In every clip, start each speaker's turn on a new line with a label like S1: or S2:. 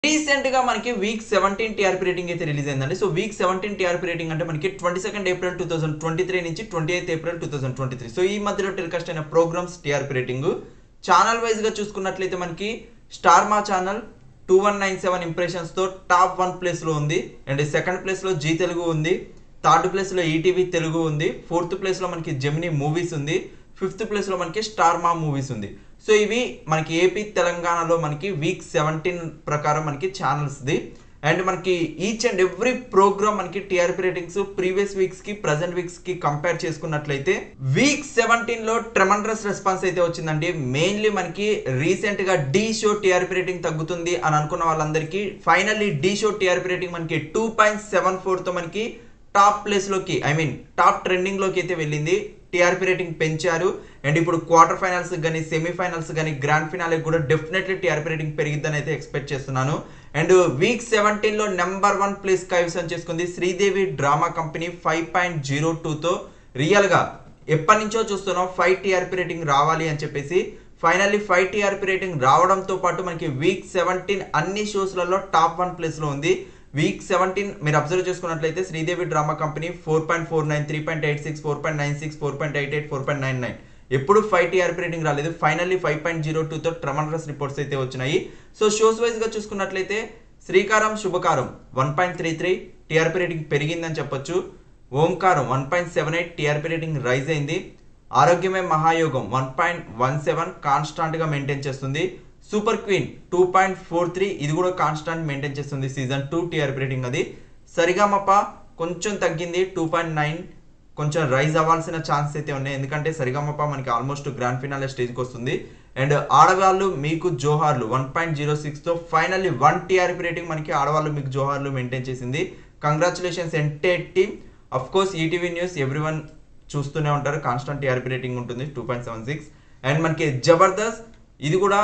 S1: recent గా మనకి week seventeen TRP rating అయితే రిలీజ్ అయిందండి so week seventeen TRP rating అంటే మనకి twenty second April two thousand twenty three నుంచి twenty eighth April two thousand twenty three so ఈ మధ్యలో టెలికాస్ట్ అయిన programmes TRP rating channel wise గా చూసుకున్నట్లయితే మనకి Star Maa channel two one nine seven impressions తో టాప్ వన్ ప్లేస్ లో ఉంది అండ్ సెకండ్ ప్లేస్ లో జీ తెలుగు ఉంది థర్డ్ ప్లేస్ లో ఈటీవీ తెలుగు ఉంది ఫోర్త్ ప్లేస్ లో మనకి జెమినీ మూవీస్ ఉంది ఫిఫ్త్ ప్లేస్ లో మనకి స్టార్ మా మూవీస్ ఉంది సో ఇవి మనకి ఏపీ తెలంగాణలో మనకి వీక్ సెవెంటీన్ ప్రకారం మనకి ఛానల్స్ ది అండ్ మనకి ఈచ్ అండ్ ఎవ్రీ ప్రోగ్రామ్ మనకి టీఆర్పీ రేటింగ్స్ ప్రీవియస్ వీక్స్ కి ప్రజెంట్ వీక్స్ కి కంపేర్ చేసుకున్నట్లయితే వీక్ సెవెంటీన్ లో ట్రెమండ్రస్ రెస్పాన్స్ అయితే వచ్చిందండి మెయిన్లీ మనకి రీసెంట్ గా డి షో టీఆర్పీ రేటింగ్ తగ్గుతుంది అని అనుకున్న వాళ్ళందరికీ finally the show TRP rating మనకి టూ పాయింట్ సెవెన్ ఫోర్ తో మనకి టాప్ ప్లేస్ లోకి ఐ మీన్ టాప్ ట్రెండింగ్ లోకి అయితే వెళ్ళింది టీఆర్పీ రేటింగ్ పెంచారు అండ్ ఇప్పుడు క్వార్టర్ ఫైనల్స్ కానీ సెమీఫైనల్స్ కానీ గ్రాండ్ ఫినాలే కూడా డెఫినెట్లీ టీఆర్పీ రేటింగ్ పెరిగిద్దని అయితే ఎక్స్పెక్ట్ చేస్తున్నాను అండ్ వీక్ సెవెంటీన్ లో నెంబర్ వన్ ప్లేస్ కైవసం చేసుకుంది Sridevi drama company five point zero టూతో రియల్ గా ఎప్పటి నుంచో చూస్తున్నాం ఫైవ్ టీఆర్పీ రేటింగ్ రావాలి అని చెప్పేసి ఫైనల్లీ ఫైవ్ టీఆర్పీ రేటింగ్ రావడంతో పాటు మనకి వీక్ సెవెంటీన్ అన్ని షోస్లలో టాప్ వన్ ప్లేస్ లో ఉంది వీక్ సెవెంటీన్ మీరు అబ్జర్వ్ చేసుకున్నట్లయితే Sridevi drama company four point four nine three point eight six four point nine six four point eight eight four point nine nine ఎప్పుడు five TRP rating రాలేదు finally five point zero టూతో tremendous reports అయితే వచ్చినాయి so shows wise గా చూసుకున్నట్లయితే Srikaram Subhakaram one point three three TRP rating పెరిగిందని చెప్పొచ్చు Omkaram one point seven eight TRP rating rise అయింది Arogyame Mahayogam one point one seven constant గా మెయింటైన్ చేస్తుంది super queen two point four three ఇది కూడా కాన్స్టాంట్ మెయింటైన్ చేస్తుంది సీజన్ టూ టీఆర్పీ రేటింగ్ అది సరిగమప కొంచెం తగ్గింది టూ పాయింట్ నైన్ కొంచెం రైజ్ అవ్వాల్సిన ఛాన్స్ అయితే ఉన్నాయి ఎందుకంటే సరిగమప మనకి ఆల్మోస్ట్ గ్రాండ్ ఫినాలే స్టేజ్కి వస్తుంది and Aadavallu Meeku Joharlu one point zero సిక్స్తో ఫైనల్లీ వన్ టీఆర్పీ రేటింగ్ మనకి ఆడవాళ్ళు మీకు జోహార్లు మెయింటైన్ చేసింది congratulations entire team of course ETV news everyone చూస్తూనే ఉంటారు కాన్స్టాంట్ టీఆర్పీ రేటింగ్ ఉంటుంది two point seven six and మనకి జబర్దస్త్ ఇది కూడా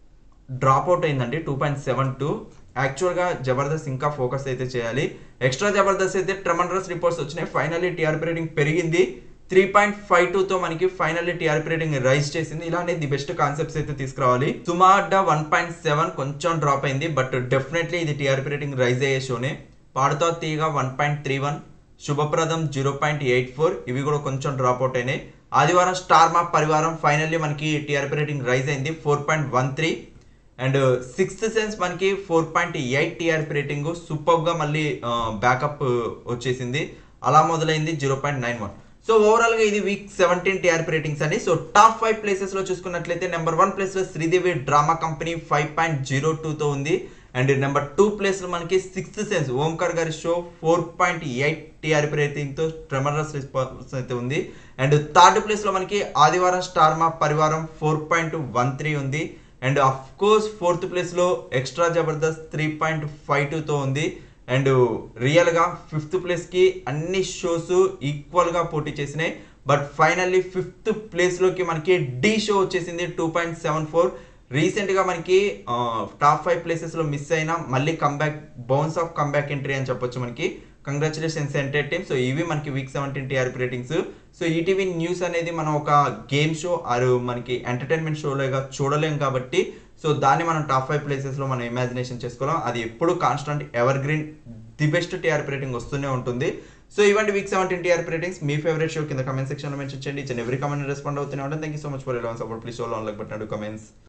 S1: డ్రాప్ అవుట్ అయిందండి టూ పాయింట్ సెవెన్ టూ యాక్చువల్గా జబర్దస్త్ ఇంకా ఫోకస్ అయితే చేయాలి ఎక్స్ట్రా జబర్దస్త్ అయితే ట్రమండ్రస్ రిపోర్ట్స్ వచ్చినాయి ఫైనల్లీ టీఆర్పీ రేటింగ్ పెరిగింది త్రీ పాయింట్ ఫైవ్ టూతో మనకి ఫైనల్లీ టీఆర్పీ రేటింగ్ రైజ్ చేసింది ఇలానే ది బెస్ట్ కాన్సెప్ట్స్ అయితే తీసుకురావాలి Suma Adda one point seven కొంచెం డ్రాప్ అయింది బట్ డెఫినెట్లీ ఇది టీఆర్పీ రేటింగ్ రైజ్ అయ్యే షోనే Paadutha Theeyaga one point three one Subhapradam zero point eight four ఇవి కూడా కొంచెం డ్రాప్ అవుట్ అయినాయి ఆదివారం స్టార్ మా పరివారం ఫైనల్లీ మనకి టీఆర్పీ రేటింగ్ రైజ్ అయింది four point one three and sixth sense మనకి four point eight TRP rating సూపర్గా మళ్ళీ బ్యాకప్ వచ్చేసింది Ala Modalaindi zero point nine one so overall గా ఇది వీక్ సెవెంటీన్ టీఆర్పీ రేటింగ్స్ అండి సో టాప్ ఫైవ్ ప్లేసెస్ లో చూసుకున్నట్లయితే నెంబర్ వన్ ప్లేస్ లో Sridevi drama company five point zero టూతో ఉంది అండ్ నెంబర్ టూ ప్లేస్ లో మనకి సిక్స్త్ సెన్స్ ఓంకార్ గారి show four point eight TRP rating తో ట్రెమరస్ రెస్పాన్స్ అయితే ఉంది అండ్ థర్డ్ ప్లేస్ లో మనకి ఆదివారం Star Maa Parivaaram four point one three ఉంది and of course fourth place లో extra Jabardasth three point five టూతో ఉంది అండ్ రియల్ గా ఫిఫ్త్ ప్లేస్ కి అన్ని షోస్ ఈక్వల్ గా పోటీ చేసినాయి బట్ ఫైనల్లీ ఫిఫ్త్ ప్లేస్ లోకి మనకి డి షో వచ్చేసింది two point seven four recent గా మనకి టాప్ ఫైవ్ ప్లేసెస్ లో మిస్ అయినా మళ్ళీ comeback bounce off comeback entry అని చెప్పొచ్చు మనకి కంగ్రాచులేషన్స్ ఎంటర్ టీమ్ సో ఇవి మనకి week seventeen TRP ratings so ETV news అనేది మనం ఒక గేమ్ షో ఆరు మనకి ఎంటర్టైన్మెంట్ షోలుగా చూడలేం కాబట్టి సో దాన్ని మనం టాప్ ఫైవ్ ప్లేసెస్లో మనం ఇమాజినేషన్ చేసుకోలేం అది ఎప్పుడు constant evergreen the best TRP rating వస్తూనే ఉంటుంది సో ఇవంటి వీక్ సెవెంటీన్ టీఆర్పీ రేటింగ్స్ మీ ఫేవరెట్ షో కింద కమెంట్ సెక్షన్లో మెన్షన్ చేయండి ఇచ్చిన ఎవరి కమెంట్ రెస్పాండ్ అవుతూనే ఉంటాను thank you so much for ఎలా support please show on like but comments